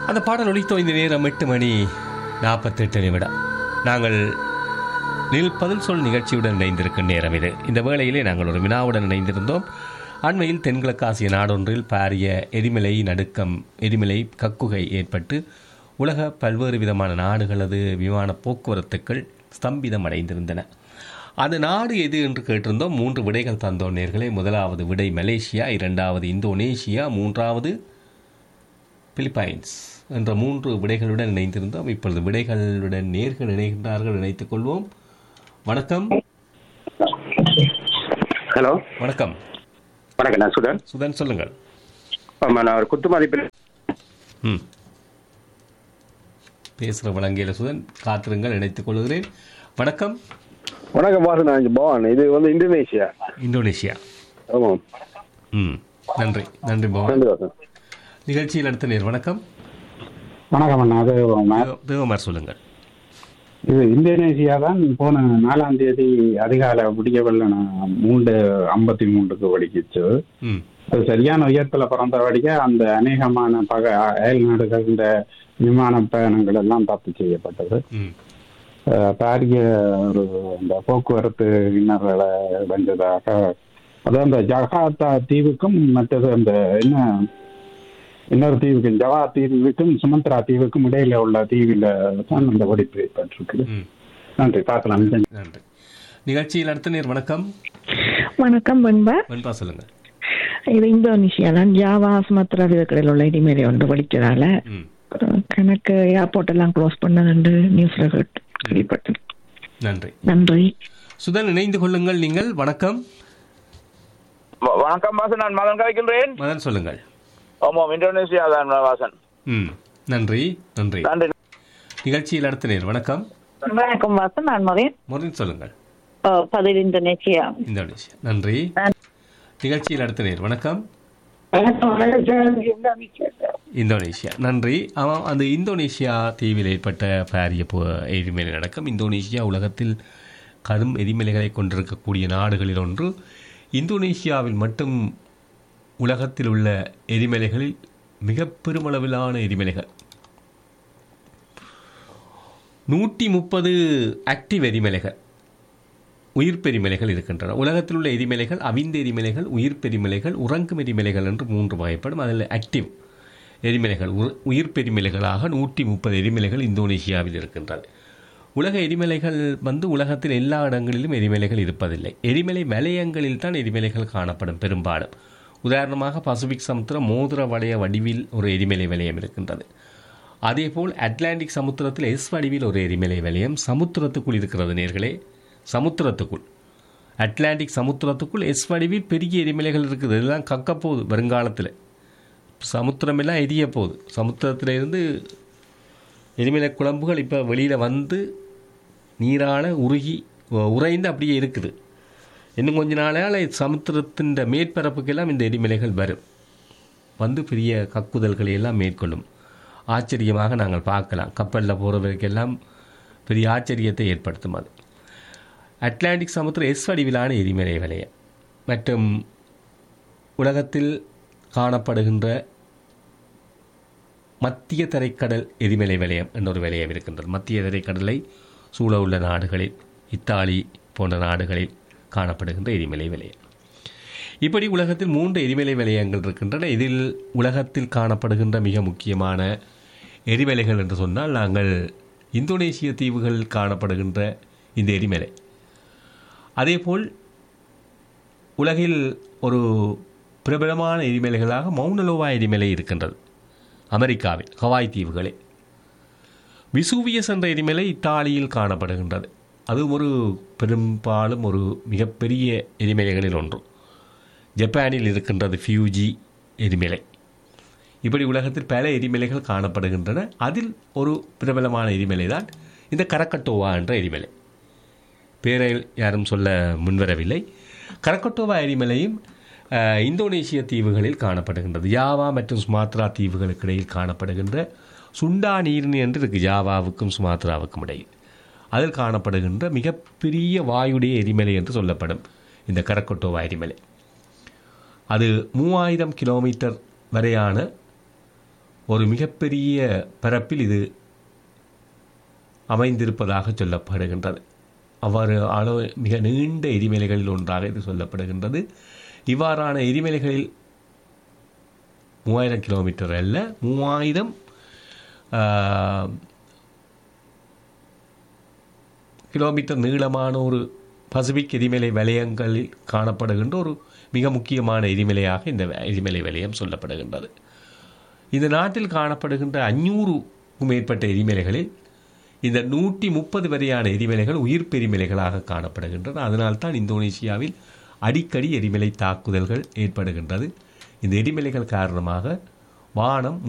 அந்த பாடல் ஒலித்தோ இந்த நேரம் எட்டு மணி நாற்பத்தெட்டு நிமிடம் நாங்கள் நில் பதில் சொல் நிகழ்ச்சியுடன் இணைந்திருக்கும் நேரம் இது இந்த வேளையிலே நாங்கள் ஒரு வினாவுடன் இணைந்திருந்தோம் அண்மையில் தென்கிழக்காசிய நாடொன்றில் பாரிய எரிமலை நடுக்கம் எரிமலை கக்குகை ஏற்பட்டு உலக பல்வேறு விதமான நாடுகளது விமான போக்குவரத்துக்கள் ஸ்தம்பிதம் அடைந்திருந்தன அந்த நாடு எது என்று கேட்டிருந்தோம் மூன்று விடைகள் தந்தோம் நேர்களே முதலாவது விடை மலேசியா இரண்டாவது இந்தோனேஷியா மூன்றாவது பிலிப்பைன்ஸ் என்ற மூன்று விடைகளுடன் இணைந்திருந்தோம் இப்பொழுது விடைகளுடன் நேர்கள் இணைகின்றார்கள் இணைத்துக் கொள்வோம் வணக்கம் ஹலோ வணக்கம் வணக்கம் நான் சுடன் சுதன் சொல்லுங்கள் ஆமாம் நான் ஒரு குத்து மதிப்பில் ம் பேசுகிற வழங்கிய சுதன் காத்திருங்கள் இணைத்துக் கொள்கிறேன் வணக்கம் வணக்கம் வாசன் நான் பவான் இது வந்து இந்தோனேஷியா இந்தோனேஷியா ஆமாம் ம் நன்றி நன்றி பவன் நன்றி வாசன் நிகழ்ச்சியில் அடுத்த நேர் வணக்கம் வணக்கம் அண்ணா அது தேவ- தேவமார் சொல்லுங்கள் இது இந்தோனேசியா தான் போன நாலாம் தேதி அதிகாலை விடிய வெள்ளன மூன்று ஐம்பத்தி மூன்றுக்கு வெடிக்கிச்சு ம் அது சரியான உயரத்துல பிறந்த வடிக்க அந்த அநேகமான பக அயல் நாடுகள் இந்த விமான பயணங்கள் எல்லாம் ரத்து செய்யப்பட்டது ம் அஹ் பாரிய ஒரு இந்த போக்குவரத்து இன்னர்களை வந்ததாக அதாவது அந்த ஜகார்த்தா தீவுக்கும் மற்றது அந்த என்ன இன்னொரு தீவுக்கும் ஜவா தீவுக்கும் சுமத்ரா தீவுக்கும் இடையில உள்ள தீவில தான் அந்த வெடிப்பு ஏற்பட்டிருக்கு ம் நன்றி பார்க்கலாம் நன்றி நிகழ்ச்சியில் அடுத்த நேர் வணக்கம் வணக்கம் வெண்பா வெண்பா சொல்லுங்கள் இது இந்தோனேஷியா தான் ஜாவா சுமத்ரா இதுக்கடையில் உள்ள இடிமேலை ஒன்று வெடிச்சதால ம் அஹ், கணக்கு ஏர்போர்ட் எல்லாம் க்ளோஸ் பண்ணதுண்டு நியூஸ்ல கேட்டு கேள்விப்பட்டேன் நன்றி நன்றி சுதன் இணைந்து கொள்ளுங்கள் நீங்கள் வணக்கம் வ- வணக்கம் வாசன் நான் மதன் கலைக்கின்றேன் மதன் சொல்லுங்கள் ஆமாம் இந்தோனேசியா தான் வாசன் ம் நன்றி நன்றி நன்றி நிகழ்ச்சியில் அடுத்த நேர் வணக்கம் வணக்கம் வாசன் நான் மதன் முரளின் சொல்லுங்கள் பதில் இந்தோனேஷியா இந்தோனேஷியா நன்றி நிகழ்ச்சியில் அடுத்த நேர் வணக்கம் இந்தோனேஷியா நன்றி ஆமாம் அந்த இந்தோனேஷியா தீவில் ஏற்பட்ட பாரிய போ- எரிமலை நடக்கம் இந்தோனேஷியா உலகத்தில் கரும் எரிமலைகளை கொண்டிருக்கக்கூடிய நாடுகளில் ஒன்று இந்தோனேஷியாவில் மட்டும் உலகத்தில் உள்ள எரிமலைகளில் மிக பெருமளவிலான எரிமலைகள் நூற்றி முப்பது ஆக்டிவ் எரிமலைகள் உயிர்ப்பெரிமலைகள் இருக்கின்றன உலகத்தில் உள்ள எரிமலைகள் அவிந்த எரிமலைகள் உயிர்ப்பெரிமலைகள் உறங்கும் எரிமலைகள் என்று மூன்று வகைப்படும் அதில் ஆக்டிவ் எரிமலைகள் உ- உயிர்ப்பெரிமலைகளாக நூற்றி முப்பது எரிமலைகள் இந்தோனேஷியாவில் இருக்கின்றது உலக எரிமலைகள் வந்து உலகத்தில் எல்லா இடங்களிலும் எரிமலைகள் இருப்பதில்லை எரிமலை மலையங்களில் தான் எரிமலைகள் காணப்படும் பெரும்பாலும் உதாரணமாக பசிபிக் சமுத்திரம் மோதிர வளைய வடிவில் ஒரு எரிமலை வலயம் இருக்கின்றது அதேபோல் அட்லாண்டிக் சமுத்திரத்தில் எஸ் வடிவில் ஒரு எரிமலை வலயம் சமுத்திரத்துக்குள் இருக்கிறது நேர்களே சமுத்திரத்துக்குள் அட்லாண்டிக் சமுத்திரத்துக்குள் எஸ் வடிவில் பெரிய எரிமலைகள் இருக்குது இதெல்லாம் கக்க போகுது வருங்காலத்தில் சமுத்திரமெல்லாம் எரிய போகுது சமுத்திரத்தில் இருந்து எரிமலை குழம்புகள் இப்போ வெளியில் வந்து நீரால உருகி உ- உறைந்து அப்படியே இருக்குது இன்னும் கொஞ்ச நாளால் சமுத்திரத்தின் மேற்பரப்புக்கெல்லாம் இந்த எரிமலைகள் வரும் வந்து பெரிய கக்குதல்களை எல்லாம் மேற்கொள்ளும் ஆச்சரியமாக நாங்கள் பார்க்கலாம் கப்பலில் போகிறவருக்கெல்லாம் பெரிய ஆச்சரியத்தை ஏற்படுத்தும் அது அட்லாண்டிக் சமுத்திர எஸ் வடிவிலான எரிமலை வலயம் மற்றும் உலகத்தில் காணப்படுகின்ற மத்திய தரைக்கடல் எரிமலை வலயம் என்ற ஒரு வலயம் இருக்கின்றது மத்திய தரைக்கடலை சூழ உள்ள நாடுகளில் இத்தாலி போன்ற நாடுகளில் காணப்படுகின்ற எரிமலை வலயம் இப்படி உலகத்தில் மூன்று எரிமலை வலயங்கள் இருக்கின்றன இதில் உலகத்தில் காணப்படுகின்ற மிக முக்கியமான எரிமலைகள் என்று சொன்னால் நாங்கள் இந்தோனேசிய தீவுகளில் காணப்படுகின்ற இந்த எரிமலை அதேபோல் உலகில் ஒரு பிரபலமான எரிமலைகளாக மௌனலோவா எரிமலை இருக்கின்றது அமெரிக்காவில் ஹவாய் தீவுகளில் விசூவியஸ் என்ற எரிமலை இத்தாலியில் காணப்படுகின்றது அது ஒரு பெரும்பாலும் ஒரு மிகப்பெரிய எரிமலைகளில் ஒன்று ஜப்பானில் இருக்கின்றது ஃபியூஜி எரிமலை இப்படி உலகத்தில் பல எரிமலைகள் காணப்படுகின்றன அதில் ஒரு பிரபலமான எரிமலை தான் இந்த கரக்கட்டோவா என்ற எரிமலை பேரை யாரும் சொல்ல முன்வரவில்லை கரக்கட்டோவா எரிமலையும் அஹ், இந்தோனேசிய தீவுகளில் காணப்படுகின்றது யாவா மற்றும் சுமாத்ரா தீவுகளுக்கு இடையில் காணப்படுகின்ற சுண்டா நீர்னி என்று இருக்கு ஜாவாவுக்கும் சுமாத்ராவுக்கும் இடையில் அதில் காணப்படுகின்ற மிகப்பெரிய வாயுடைய எரிமலை என்று சொல்லப்படும் இந்த கரக்கட்டோவா எரிமலை அது மூவாயிரம் கிலோமீட்டர் வரையான ஒரு மிகப்பெரிய பரப்பில் இது அமைந்திருப்பதாக சொல்லப்படுகின்றது அவ்வாறு அளவு மிக நீண்ட எரிமலைகளில் ஒன்றாக இது சொல்லப்படுகின்றது இவ்வாறான எரிமலைகளில் மூவாயிரம் கிலோமீட்டர் அல்ல மூவாயிரம் ஆஹ், கிலோமீட்டர் நீளமான ஒரு பசிபிக் எரிமலை வலயங்களில் காணப்படுகின்ற ஒரு மிக முக்கியமான எரிமலையாக இந்த எரிமலை வலயம் சொல்லப்படுகின்றது இந்த நாட்டில் காணப்படுகின்ற அஞ்சூறுக்கும் மேற்பட்ட எரிமலைகளில் இந்த நூற்றி முப்பது வரையான எரிமலைகள் உயிர் பெரிமலைகளாக காணப்படுகின்றன அதனால்தான் இந்தோனேசியாவில் அடிக்கடி எரிமலை தாக்குதல்கள் ஏற்படுகின்றது இந்த எரிமலைகள் காரணமாக வானம்